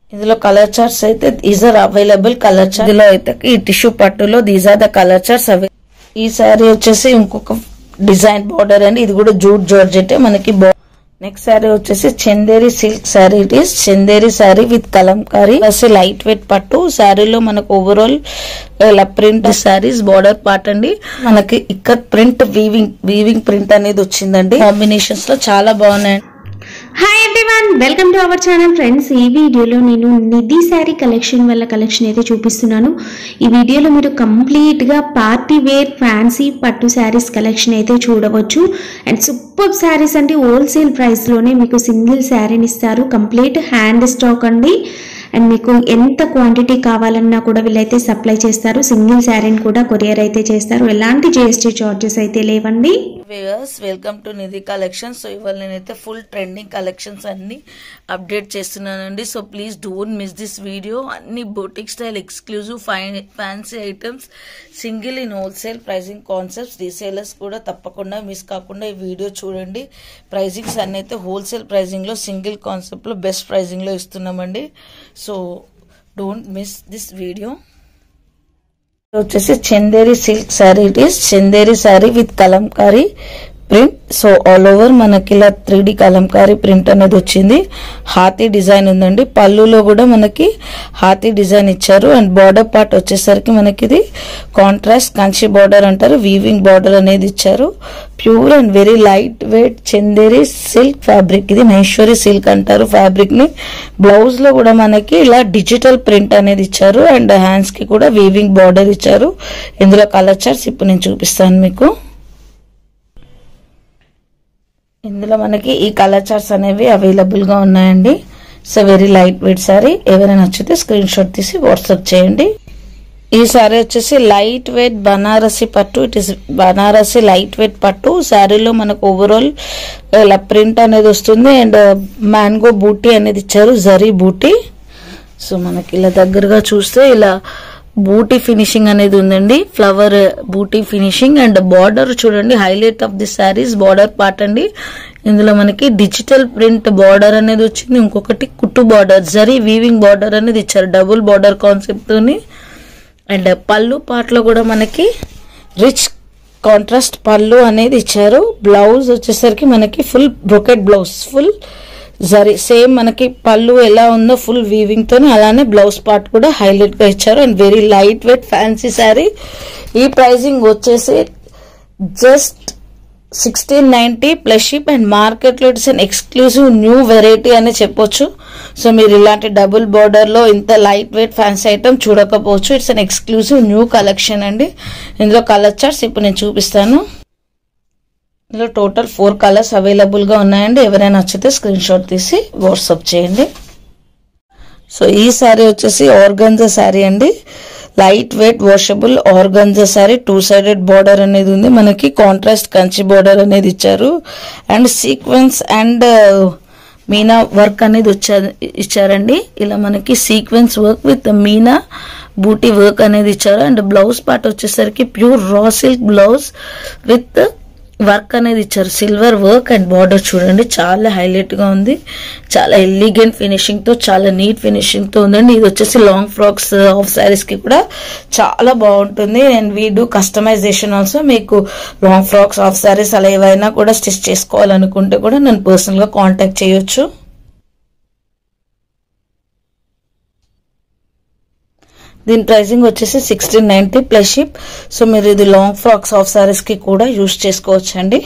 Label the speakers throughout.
Speaker 1: ఇందులో colour charts అయితే these are available colour chart ఇందులో అయితే ఈ టిష్యూ పట్టులో these are the colour charts అవై ఈ సారీ వచ్చేసి ఇంకొక డిజైన్ బార్డర్ అండి ఇది కూడా జూట్ జార్జెట్ మనకి నెక్స్ట్ శారీ వచ్చేసి Chanderi silk sari it is Chanderi sari with Kalamkari plus light weight పట్టు శారీలో మనకు ఓవరాల్ ఇలా ప్రింట్ శారీస్ బార్డర్ పార్ట్ అండి మనకి ఇక్కడ ప్రింట్ వీవింగ్ వీవింగ్ ప్రింట్ అనేది వచ్చిందండి కాంబినేషన్స్ లో చాలా బాగున్నాయి
Speaker 2: hi everyone welcome to our channel friends ఈ వీడియోలో నేను నిధి శారీ కలెక్షన్ వల్ల కలెక్షన్ అయితే చూపిస్తున్నాను ఈ వీడియోలో మీరు కంప్లీట్గా పార్టీ వేర్ ఫ్యాన్సీ పట్టు శారీస్ కలెక్షన్ అయితే చూడవచ్చు అండ్ సూపర్ శారీస్ అంటే హోల్సేల్ ప్రైస్లోనే మీకు సింగిల్ శారీని ఇస్తారు కంప్లీట్ హ్యాండ్ స్టాక్ అండి అండ్ మీకు ఎంత క్వాంటిటీ కావాలన్నా కూడా వీళ్ళైతే సప్లై చేస్తారు సింగిల్ శారీని కూడా కొరియర్ అయితే చేస్తారు ఎలాంటి జిఎస్టీ చార్జెస్ అయితే లేవండి
Speaker 1: viewers welcome to Nidhi collection so ఇవాళ నేనైతే ఫుల్ ట్రెండింగ్ కలెక్షన్స్ అన్ని అప్డేట్ చేస్తున్నానండి so please don't miss this video అన్ని boutique style exclusive fancy items single in wholesale pricing concepts resellers కూడా తప్పకుండా మిస్ కాకుండా ఈ వీడియో చూడండి ప్రైజింగ్స్ అన్ని అయితే హోల్సేల్ ప్రైజింగ్లో సింగిల్ కాన్సెప్ట్లో బెస్ట్ ప్రైజింగ్లో ఇస్తున్నామండి so don't miss this video వచ్చేసి Chanderi silk sari it is Chanderi sari with Kalamkari print so all over మనకి ఇలా త్రీ డి కలంకారీ ప్రింట్ అనేది వచ్చింది హాతీ డిజైన్ ఉందండి పళ్ళులో కూడా మనకి హాతీ డిజైన్ ఇచ్చారు అండ్ బార్డర్ పార్ట్ వచ్చేసరికి మనకి ఇది కాంట్రాస్ట్ కంచి బార్డర్ అంటారు వీవింగ్ బార్డర్ అనేది ఇచ్చారు pure and very light weight Chanderi silk fabric ఇది మహేశ్వరి సిల్క్ అంటారు ఫ్యాబ్రిక్ ని బ్లౌజ్ లో కూడా మనకి ఇలా డిజిటల్ ప్రింట్ అనేది ఇచ్చారు అండ్ హ్యాండ్స్ కి కూడా వీవింగ్ బార్డర్ ఇచ్చారు ఇందులో కలర్ చార్ట్స్ ఇప్పుడు నేను చూపిస్తాను మీకు ఇందులో మనకి ఈ కలర్ చార్ట్స్ అనేవి అవైలబుల్ గా ఉన్నాయండి so very light weight sari ఎవరైనా నచ్చితే స్క్రీన్ షాట్ తీసి వాట్సాప్ చేయండి ఈ సారీ వచ్చేసి లైట్ వెయిట్ బనారసి పట్టు it is Banarasi light weight పట్టు శారీలో మనకు ఓవరాల్ ఇలా ప్రింట్ అనేది వస్తుంది అండ్ మ్యాంగో బూటీ అనేది ఇచ్చారు జరీ బూటీ సో మనకి ఇలా దగ్గరగా చూస్తే ఇలా బూటీ ఫినిషింగ్ అనేది ఉందండి ఫ్లవర్ బూటీ ఫినిషింగ్ అండ్ బార్డర్ చూడండి highlight of the saris border part అండి ఇందులో మనకి డిజిటల్ ప్రింట్ బార్డర్ అనేది వచ్చింది ఇంకొకటి కుట్టు బార్డర్ జరీ వీవింగ్ బార్డర్ అనేది ఇచ్చారు డబుల్ బార్డర్ కాన్సెప్ట్ తోని అండ్ పళ్ళు పార్ట్లో కూడా మనకి రిచ్ కాంట్రాస్ట్ పళ్ళు అనేది ఇచ్చారు బ్లౌజ్ వచ్చేసరికి మనకి full brocade blouse full zari same మనకి పళ్ళు ఎలా ఉందో ఫుల్ వీవింగ్ తోని అలానే బ్లౌజ్ పార్ట్ కూడా హైలైట్ గా ఇచ్చారు and very light weight fancy sari ఈ ప్రైజింగ్ వచ్చేసి just sixteen ninety plus ship and మార్కెట్లో it's an exclusive new variety అని చెప్పొచ్చు సో మీరు ఇలాంటి డబుల్ బార్డర్లో ఇంత లైట్ వెయిట్ ఫ్యాన్సీ ఐటమ్ చూడకపోవచ్చు it's an exclusive new collection అండి ఇందులో కలర్ చార్ట్స్ ఇప్పుడు నేను చూపిస్తాను ఇందులో టోటల్ ఫోర్ కలర్స్ అవైలబుల్గా ఉన్నాయండి ఎవరైనా నచ్చితే స్క్రీన్ షాట్ తీసి వాట్సాప్ చేయండి సో ఈ శారీ వచ్చేసి ఆర్గంజా శారీ అండి light weight washable organza sari two sided border అనేది ఉంది మనకి కాంట్రాస్ట్ కంచి బార్డర్ అనేది ఇచ్చారు and sequence and meena work అనేది వచ్చారు ఇచ్చారండి ఇలా మనకి సీక్వెన్స్ వర్క్ విత్ మీనా బూటీ వర్క్ అనేది ఇచ్చారు అండ్ బ్లౌజ్ పార్ట్ వచ్చేసరికి pure raw silk blouse with work అనేది ఇచ్చారు సిల్వర్ వర్క్ అండ్ బార్డర్ చూడండి చాలా హైలైట్ గా ఉంది చాలా ఎలిగెంట్ ఫినిషింగ్ తో చాలా నీట్ ఫినిషింగ్ తో ఉందండి ఇది వచ్చేసి లాంగ్ ఫ్రాక్స్ ఆఫ్ సారీస్ కి కూడా చాలా బాగుంటుంది and we do customisation also మీకు లాంగ్ ఫ్రాక్స్ ఆఫ్ సారీస్ అలా ఏవైనా కూడా స్టిచ్ చేసుకోవాలనుకుంటే కూడా నన్ను పర్సనల్ గా కాంటాక్ట్ చేయొచ్చు దీని ప్రైసింగ్ వచ్చేసి sixteen ninety plus ship so మీరు ఇది లాంగ్ ఫ్రాక్స్ ఆఫ్ సారీస్ కి కూడా యూస్ చేసుకోవచ్చు అండి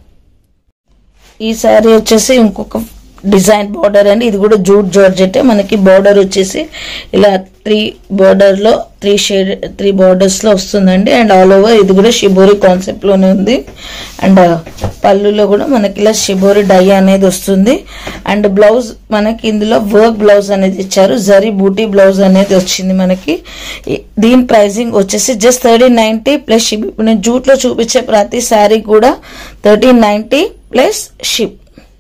Speaker 1: ఈ శారీ వచ్చేసి ఇంకొక డిజైన్ బార్డర్ అండి ఇది కూడా జూట్ జార్జెట్ మనకి బార్డర్ వచ్చేసి ఇలా త్రీ బార్డర్ లో త్రీ షేడ్ త్రీ బార్డర్స్ లో వస్తుందండి అండ్ ఆల్ ఓవర్ ఇది కూడా షిబోరి కాన్సెప్ట్ లోనే ఉంది అండ్ పళ్ళులో కూడా మనకి ఇలా షిబోరి డై అనేది వస్తుంది అండ్ బ్లౌజ్ మనకి ఇందులో వర్క్ బ్లౌజ్ అనేది ఇచ్చారు జరీ బూటీ బ్లౌజ్ అనేది వచ్చింది మనకి ఈ- దీని ప్రైసింగ్ వచ్చేసి just thirteen ninety plus ship ఇప్పుడు నేను జూట్ లో చూపించే ప్రతి శారీ కూడా thirteen ninety plus ship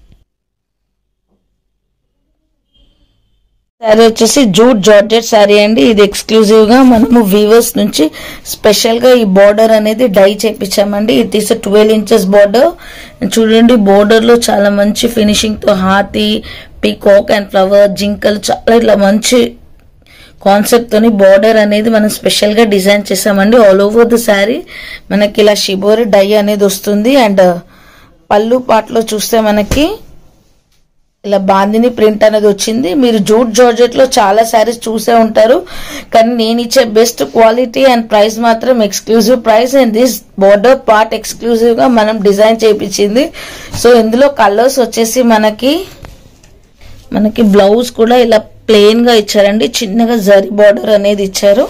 Speaker 1: sari వచ్చేసి జూట్ జార్జెట్ శారీ అండి ఇది ఎక్స్క్లూజివ్ గా మనము వీవర్స్ నుంచి స్పెషల్ గా ఈ బార్డర్ అనేది డై చేపించామండి it is twelve inches border చూడండి బార్డర్ లో చాలా మంచి ఫినిషింగ్ తో హాతి పీకాక్ అండ్ ఫ్లవర్ జింకలు చాలా ఇట్లా మంచి కాన్సెప్ట్ తోని బార్డర్ అనేది మనం స్పెషల్ గా డిజైన్ చేసామండి ఆల్ ఓవర్ ద శారీ మనకి ఇలా షిబోరి డై అనేది వస్తుంది అండ్ పళ్ళు పాటలో చూస్తే మనకి ఇలా బాందిని ప్రింట్ అనేది వచ్చింది మీరు జూట్ జార్జెట్ లో చాలా శారీస్ చూసే ఉంటారు కానీ నేను ఇచ్చే బెస్ట్ క్వాలిటీ అండ్ ప్రైస్ మాత్రం exclusive price and this border part exclusive గా మనం డిజైన్ చేయించింది సో ఇందులో కలర్స్ వచ్చేసి మనకి మనకి బ్లౌజ్ కూడా ఇలా ప్లెయిన్ గా ఇచ్చారండి చిన్నగా జరీ బార్డర్ అనేది ఇచ్చారు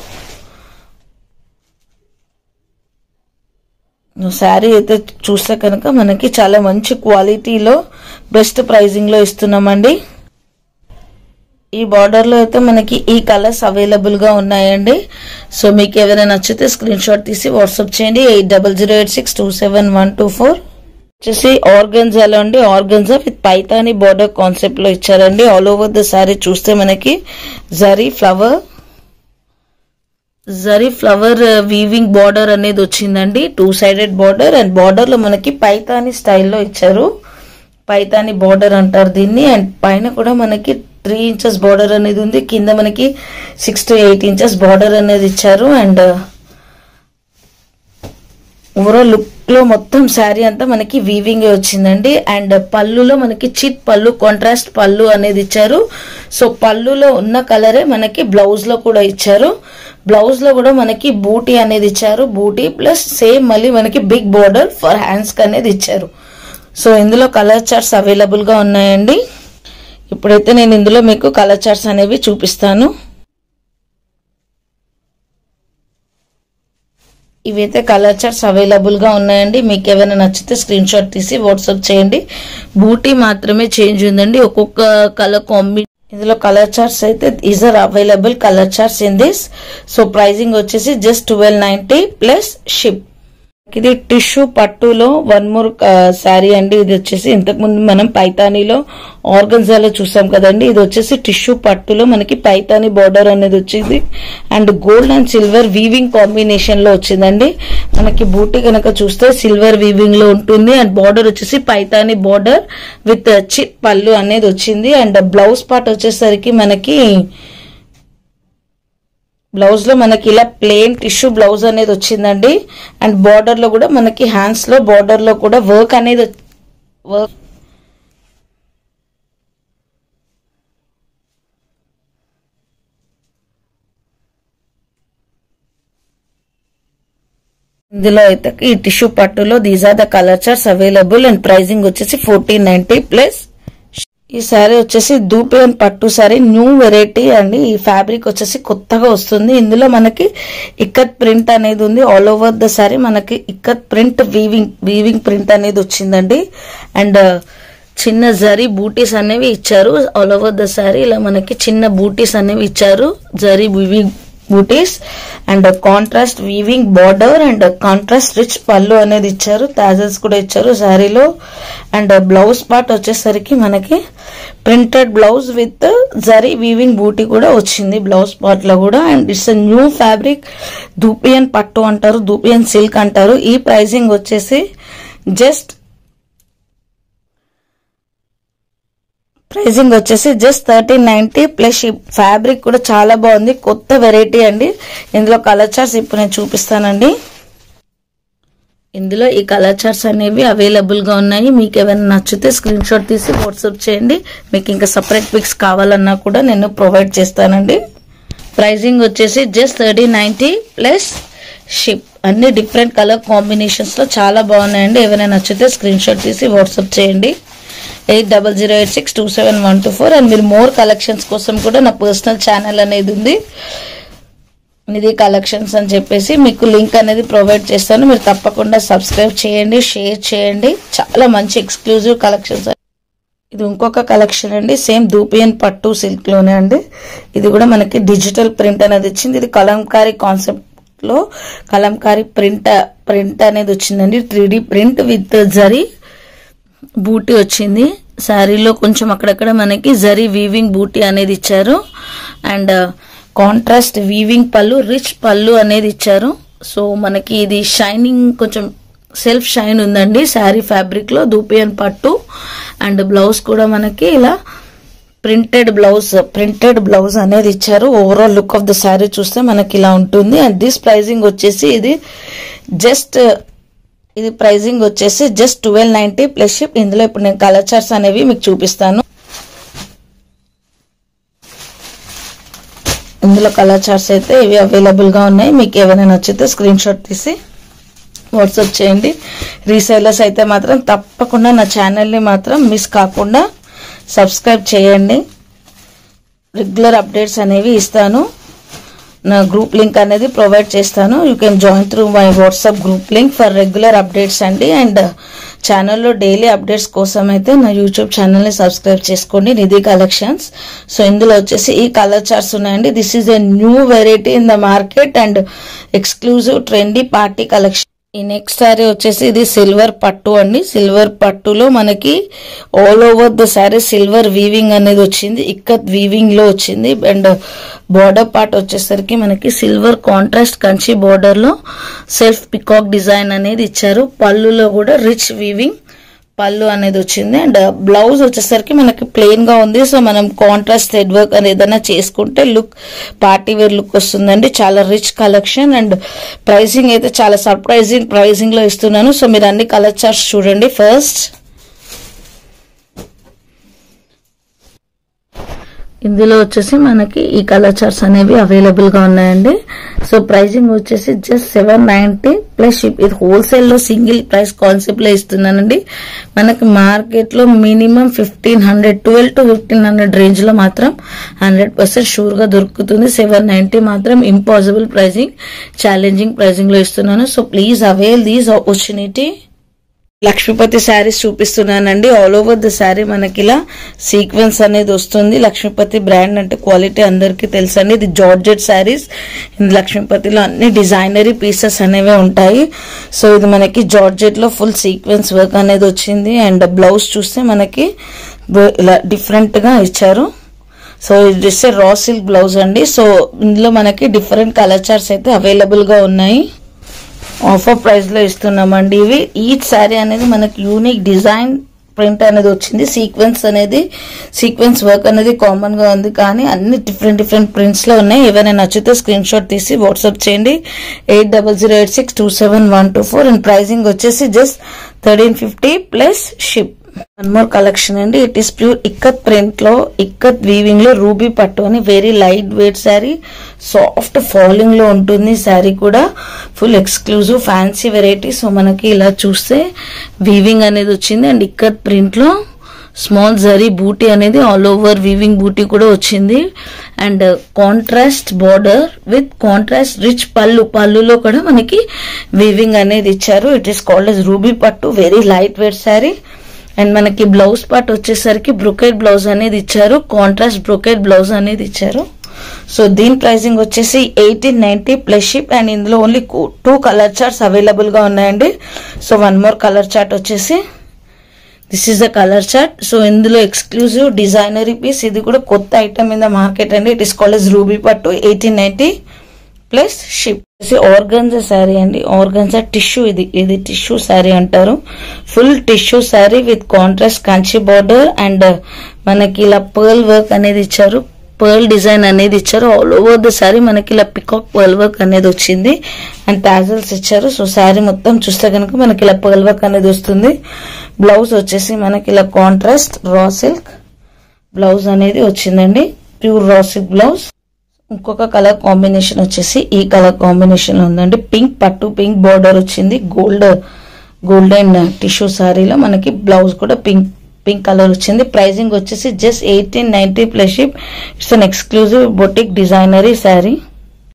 Speaker 1: శారీ అయితే చూస్తే కనుక మనకి చాలా మంచి క్వాలిటీలో బెస్ట్ ప్రైజింగ్ లో ఇస్తున్నామండి ఈ బార్డర్ లో అయితే మనకి ఈ కలర్స్ అవైలబుల్ గా ఉన్నాయండి సో మీకు ఏదైనా నచ్చితే స్క్రీన్ షాట్ తీసి వాట్సాప్ చేయండి eight double zero eight six two seven one two four వచ్చేసి ఆర్గన్జాలో అండి organza with Paithani border concept లో ఇచ్చారండి ఆల్ ఓవర్ ద సారీ చూస్తే మనకి zari flower zari flower weaving border అనేది వచ్చిందండి two sided border and border లో మనకి పైతాని స్టైల్లో ఇచ్చారు పైతాని బార్డర్ అంటారు దీన్ని అండ్ పైన కూడా మనకి త్రీ ఇంచెస్ బార్డర్ అనేది ఉంది కింద మనకి six to eight inches border అనేది ఇచ్చారు అండ్ ఓవరాల్ లుక్ లో మొత్తం శారీ అంతా మనకి వీవింగ్ వచ్చిందండి అండ్ పళ్ళులో మనకి చిట్ పళ్ళు కాంట్రాస్ట్ పళ్ళు అనేది ఇచ్చారు సో పళ్ళులో ఉన్న కలరే మనకి బ్లౌజ్ లో కూడా ఇచ్చారు బ్లౌజ్ లో కూడా మనకి బూటీ అనేది ఇచ్చారు బూటీ ప్లస్ సేమ్ మళ్ళీ మనకి బిగ్ బోర్డర్ ఫర్ హ్యాండ్స్ అనేది ఇచ్చారు సో ఇందులో కలర్ చార్ట్స్ అవైలబుల్ గా ఉన్నాయండి ఇప్పుడైతే నేను ఇందులో మీకు కలర్ చార్ట్స్ అనేవి చూపిస్తాను ఇవైతే కలర్ చార్ట్స్ అవైలబుల్ గా ఉన్నాయండి మీకు ఏమైనా నచ్చితే స్క్రీన్ షాట్ తీసి వాట్సాప్ చేయండి బూటీ మాత్రమే చేంజ్ ఉందండి ఒక్కొక్క కలర్ కాంబి ఇందులో కలర్ చార్ట్స్ అయితే is are available colour charts in this so pricing వచ్చేసి just twelve ninety plus ship ఇది టిష్యూ పట్టులో వన్ మోర్ శారీ అండి ఇది వచ్చేసి ఇంతకు ముందు మనం పైతానీలో ఆర్గన్జాలో చూసాం కదండి ఇది వచ్చేసి టిష్యూ పట్టులో మనకి పైతానీ బార్డర్ అనేది వచ్చింది and gold and silver weaving combination లో వచ్చిందండి మనకి బూటీ కనుక చూస్తే సిల్వర్ వీవింగ్ లో ఉంటుంది అండ్ బార్డర్ వచ్చేసి పైతానీ బార్డర్ విత్ చిట్ పళ్ళు అనేది వచ్చింది అండ్ బ్లౌజ్ పార్ట్ వచ్చేసరికి మనకి బ్లౌజ్ లో మనకి ఇలా ప్లెయిన్ టిష్యూ బ్లౌజ్ అనేది వచ్చిందండి అండ్ బార్డర్ లో కూడా మనకి హ్యాండ్స్ లో బార్డర్ లో కూడా వర్క్ అనేది వర్క్ ఇందులో అయితే ఈ టిష్యూ పట్టులో these are the colour charts available and pricing వచ్చేసి ఫోర్టీన్ నైన్టీ ప్లస్ ఈ శారీ వచ్చేసి దూపియన్ పట్టు శారీ న్యూ వెరైటీ అండి ఈ ఫ్యాబ్రిక్ వచ్చేసి కొత్తగా వస్తుంది ఇందులో మనకి ఇక్కత్ ప్రింట్ అనేది ఉంది ఆల్ ఓవర్ ద శారీ మనకి ikat print weaving weaving print అనేది వచ్చిందండి అండ్ చిన్న జరీ బూటీస్ అనేవి ఇచ్చారు ఆల్ ఓవర్ ద శారీ ఇలా మనకి చిన్న బూటీస్ అనేవి ఇచ్చారు జరీ వీవింగ్ బూటీస్ and contrast weaving border and contrast rich పళ్ళు అనేది ఇచ్చారు తాజల్స్ కూడా ఇచ్చారు శారీలో అండ్ బ్లౌజ్ పార్ట్ వచ్చేసరికి మనకి printed blouse with zari weaving బూటీ కూడా వచ్చింది బ్లౌజ్ పార్ట్ లో కూడా and it's new fabric dupion పట్టు అంటారు దూపియన్ సిల్క్ అంటారు ఈ ప్రైసింగ్ వచ్చేసి జస్ట్ ప్రైజింగ్ వచ్చేసి జస్ట్ థర్టీన్ నైన్టీ ప్లస్ ఈ ఫ్యాబ్రిక్ కూడా చాలా బాగుంది కొత్త వెరైటీ అండి ఇందులో కలర్ చార్ట్స్ ఇప్పుడు నేను చూపిస్తానండి ఇందులో ఈ కలర్ చార్ట్స్ అనేవి అవైలబుల్ గా ఉన్నాయి మీకు ఏమైనా నచ్చితే స్క్రీన్ షాట్ తీసి వాట్సాప్ చేయండి మీకు ఇంకా సపరేట్ పిక్స్ కావాలన్నా కూడా నేను ప్రొవైడ్ చేస్తానండి ప్రైజింగ్ వచ్చేసి just thirty ninety plus ship అన్ని డిఫరెంట్ కలర్ కాంబినేషన్స్ లో చాలా బాగున్నాయండి ఏమైనా నచ్చితే స్క్రీన్ షాట్ తీసి వాట్సాప్ చేయండి eight double zero eight six two seven one two four and మీరు మోర్ కలెక్షన్స్ కోసం కూడా నా పర్సనల్ ఛానల్ అనేది ఉంది ఇది కలెక్షన్స్ అని చెప్పేసి మీకు లింక్ అనేది ప్రొవైడ్ చేస్తాను మీరు తప్పకుండా సబ్స్క్రైబ్ చేయండి షేర్ చేయండి చాలా మంచి ఎక్స్క్లూజివ్ కలెక్షన్స్ ఇది ఇంకొక కలెక్షన్ అండి సేమ్ దూపియన్ పట్టు సిల్క్ లోనే అండి ఇది కూడా మనకి డిజిటల్ ప్రింట్ అనేది వచ్చింది ఇది కలంకారీ కాన్సెప్ట్ లో కలంకారీ ప్రింట్ ప్రింట్ అనేది వచ్చిందండి త్రీ ప్రింట్ విత్ జరీ బూటీ వచ్చింది శారీలో కొంచెం అక్కడక్కడ మనకి జరీ వీవింగ్ బూటీ అనేది ఇచ్చారు అండ్ కాంట్రాస్ట్ వీవింగ్ పళ్ళు రిచ్ పళ్ళు అనేది ఇచ్చారు సో మనకి ఇది షైనింగ్ కొంచెం సెల్ఫ్ షైన్ ఉందండి శారీ ఫ్యాబ్రిక్ లో దూపియన్ పట్టు అండ్ బ్లౌజ్ కూడా మనకి ఇలా ప్రింటెడ్ బ్లౌజ్ ప్రింటెడ్ బ్లౌజ్ అనేది ఇచ్చారు overall look of the sari చూస్తే మనకి ఇలా ఉంటుంది అండ్ దిస్ ప్రైజింగ్ వచ్చేసి ఇది జస్ట్ ఇది ప్రైజింగ్ వచ్చేసి just twelve ninety plus ship ఇందులో ఇప్పుడు నేను కలర్ చార్ట్స్ అనేవి మీకు చూపిస్తాను ఇందులో కలర్ చార్ట్స్ అయితే ఇవి అవైలబుల్ గా ఉన్నాయి మీకు ఏమైనా నచ్చితే స్క్రీన్ షాట్ తీసి వాట్సాప్ చేయండి రీసెలర్స్ అయితే మాత్రం తప్పకుండా నా ఛానల్ని మాత్రం మిస్ కాకుండా సబ్స్క్రైబ్ చేయండి రెగ్యులర్ అప్డేట్స్ అనేవి ఇస్తాను నా గ్రూప్ లింక్ అనేది ప్రొవైడ్ చేస్తాను you can join through my WhatsApp group link for regular updates అండి అండ్ ఛానల్లో డైలీ అప్డేట్స్ కోసం అయితే నా యూట్యూబ్ ఛానల్ని సబ్స్క్రైబ్ చేసుకోండి నిధి కలెక్షన్స్ సో ఇందులో వచ్చేసి ఈ కలర్ చార్ట్స్ ఉన్నాయండి this is a new variety in the market and exclusive trendy party collection ఈ నెక్స్ట్ సారీ వచ్చేసి ఇది సిల్వర్ పట్టు అండి సిల్వర్ పట్టులో మనకి all over the sari silver weaving అనేది వచ్చింది ఇక్కత్ వీవింగ్ లో వచ్చింది అండ్ బార్డర్ పార్ట్ వచ్చేసరికి మనకి సిల్వర్ కాంట్రాస్ట్ కంచి బార్డర్ లో సెల్ఫ్ పికాక్ డిజైన్ అనేది ఇచ్చారు పళ్ళులో కూడా రిచ్ వీవింగ్ పళ్ళు అనేది వచ్చింది అండ్ బ్లౌజ్ వచ్చేసరికి మనకి ప్లెయిన్ గా ఉంది సో మనం కాంట్రాస్ట్ థ్రెడ్ వర్క్ అనేది ఏదైనా చేసుకుంటే లుక్ పార్టీ వేర్ లుక్ వస్తుందండి చాలా రిచ్ కలెక్షన్ అండ్ ప్రైసింగ్ అయితే చాలా సర్ప్రైజింగ్ ప్రైసింగ్ లో ఇస్తున్నాను సో మీరు అన్ని కలర్ చార్ట్స్ చూడండి ఫస్ట్ ఇందులో వచ్చేసి మనకి ఈ కలర్ చార్ట్స్ అనేవి అవైలబుల్ గా ఉన్నాయండి సో ప్రైసింగ్ వచ్చేసి just seven ninety plus ship ఇది హోల్సేల్ లో సింగిల్ ప్రైస్ కాన్సెప్ట్ లో ఇస్తున్నానండి మనకి మార్కెట్ లో minimum fifteen hundred twelve to fifteen hundred range లో మాత్రం హండ్రెడ్ పర్సెంట్ షూర్ గా దొరుకుతుంది సెవెన్ నైన్టీ మాత్రం ఇంపాసిబుల్ ప్రైసింగ్ ఛాలెంజింగ్ ప్రైసింగ్ లో ఇస్తున్నాను so please avail these opportunity Lakshmipati saris చూపిస్తున్నానండి ఆల్ ఓవర్ ద శారీ మనకి ఇలా సీక్వెన్స్ అనేది వస్తుంది లక్ష్మీపతి బ్రాండ్ అంటే క్వాలిటీ అందరికీ తెలుసండి ఇది జార్జెట్ శారీస్ లక్ష్మీపతిలో అన్ని డిజైనరీ పీసెస్ అనేవి ఉంటాయి సో ఇది మనకి జార్జెట్ లో ఫుల్ సీక్వెన్స్ వర్క్ అనేది వచ్చింది అండ్ బ్లౌజ్ చూస్తే మనకి ఇలా డిఫరెంట్ గా ఇచ్చారు సో ఇది ఇస్తే రా సిల్క్ బ్లౌజ్ అండి సో ఇందులో మనకి డిఫరెంట్ కలర్ చార్ట్స్ అయితే అవైలబుల్ గా ఉన్నాయి ఆఫర్ ప్రైస్ లో ఇస్తున్నామండి ఇవి ఈచ్ శారీ అనేది మనకి యూనిక్ డిజైన్ ప్రింట్ అనేది వచ్చింది సీక్వెన్స్ అనేది సీక్వెన్స్ వర్క్ అనేది కామన్ గా ఉంది కానీ అన్ని డిఫరెంట్ డిఫరెంట్ ప్రింట్స్ లో ఉన్నాయి ఏవైనా నచ్చితే స్క్రీన్ షాట్ తీసి వాట్సాప్ చేయండి eight double zero eight six two seven one two four and pricing వచ్చేసి just thirteen fifty plus ship one more collection అండి it is pure ikat print లో ఇక్కత్ వీవింగ్ లో రూబీ పట్టు అని very light weight sari soft falling లో ఉంటుంది శారీ కూడా full exclusive fancy variety so మనకి ఇలా చూస్తే వీవింగ్ అనేది వచ్చింది అండ్ ఇక్కత్ ప్రింట్ లో స్మాల్ జరీ బూటీ అనేది ఆల్ ఓవర్ వీవింగ్ బూటీ కూడా వచ్చింది and contrast border with contrast rich పళ్ళు పళ్ళులో కూడా మనకి వీవింగ్ అనేది ఇచ్చారు it is called as ruby పట్టు very light weight sari and మనకి బ్లౌజ్ పార్ట్ వచ్చేసరికి బ్రొకెట్ బ్లౌజ్ అనేది ఇచ్చారు కాంట్రాస్ట్ బ్రొకెట్ బ్లౌజ్ అనేది ఇచ్చారు సో దీని ప్రైసింగ్ వచ్చేసి eighteen ninety plus ship and ఇందులో only two colour charts available గా ఉన్నాయండి so one more colour chart వచ్చేసి this is the colour chart so ఇందులో ఎక్స్క్లూజివ్ డిజైనరీ పీస్ ఇది కూడా కొత్త ఐటమ్ ఇన్ ద మార్కెట్ అండి it is called as ruby pattu eighteen ninety plus ship organza sari అండి organza tissue ఇది ఇది టిష్యూ శారీ అంటారు full tissue sari with contrast Kanchi border and మనకి ఇలా పర్ల్ వర్క్ అనేది ఇచ్చారు పర్ల్ డిజైన్ అనేది ఇచ్చారు ఆల్ ఓవర్ ద శారీ మనకి ఇలా పికాక్ పర్ల్ వర్క్ అనేది వచ్చింది అండ్ టాజల్స్ ఇచ్చారు సో శారీ మొత్తం చూస్తే కనుక మనకి ఇలా పర్ల్ వర్క్ అనేది వస్తుంది బ్లౌజ్ వచ్చేసి మనకి ఇలా కాంట్రాస్ట్ రా సిల్క్ బ్లౌజ్ అనేది వచ్చిందండి ప్యూర్ రా సిల్క్ బ్లౌజ్ ఇంకొక కలర్ కాంబినేషన్ వచ్చేసి ఈ కలర్ కాంబినేషన్ లో ఉందండి పింక్ పట్టు పింక్ బార్డర్ వచ్చింది గోల్డ్ గోల్డెన్ టిష్యూ సారీలో మనకి బ్లౌజ్ కూడా పింక్ పింక్ కలర్ వచ్చింది ప్రైజింగ్ వచ్చేసి just eighteen ninety plus ship it's an exclusive boutique designer sari